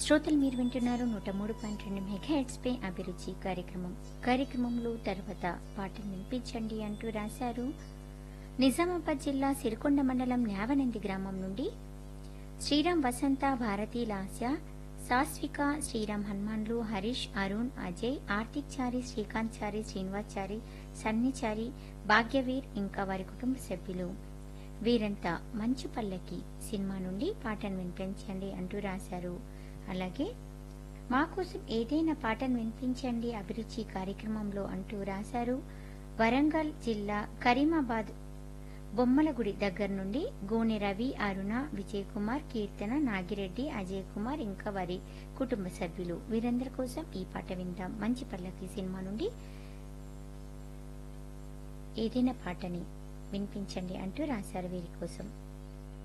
శ్రోతలు మీరు వింటున్నారు నూట మూడు పాయింట్ రెండు మెగాహెడ్స్ పై అభిరుచి కార్యక్రమం కార్యక్రమంలో తర్వాత పాటను వినిపించండి అంటూ రాశారు నిజామాబాద్ జిల్లా సిరికొండ మండలం న్యావనంది గ్రామం నుండి శ్రీరామ్ వసంత భారతీ లాస్య సాస్విక శ్రీరామ్ హనుమాన్లు హరీష్ అరుణ్ అజయ్ ఆర్తిక్ చారి శ్రీకాంత్ చారి శ్రీనివాస్ చారి సన్ని చారి భాగ్యవీర్ ఇంకా వారి కుటుంబ సభ్యులు వీరంతా మంచు పల్లకి సినిమా నుండి పాటను వినిపించండి అంటూ రాశారు అలాగే మా కోసం ఏదైనా పాటను వినిపించండి అభిరుచి కార్యక్రమంలో అంటూ రాశారు వరంగల్ జిల్లా కరీమాబాద్ బొమ్మలగుడి దగ్గర నుండి గోనె రవి అరుణ విజయ్ కుమార్ కీర్తన నాగిరెడ్డి అజయ్ కుమార్ ఇంకా వారి కుటుంబ సభ్యులు వీరందరి కోసం ఈ పాట విందాం మంచి పల్లకి సినిమా నుండి ఏదైనా పాటని వినిపించండి అంటూ రాశారు వీరి కోసం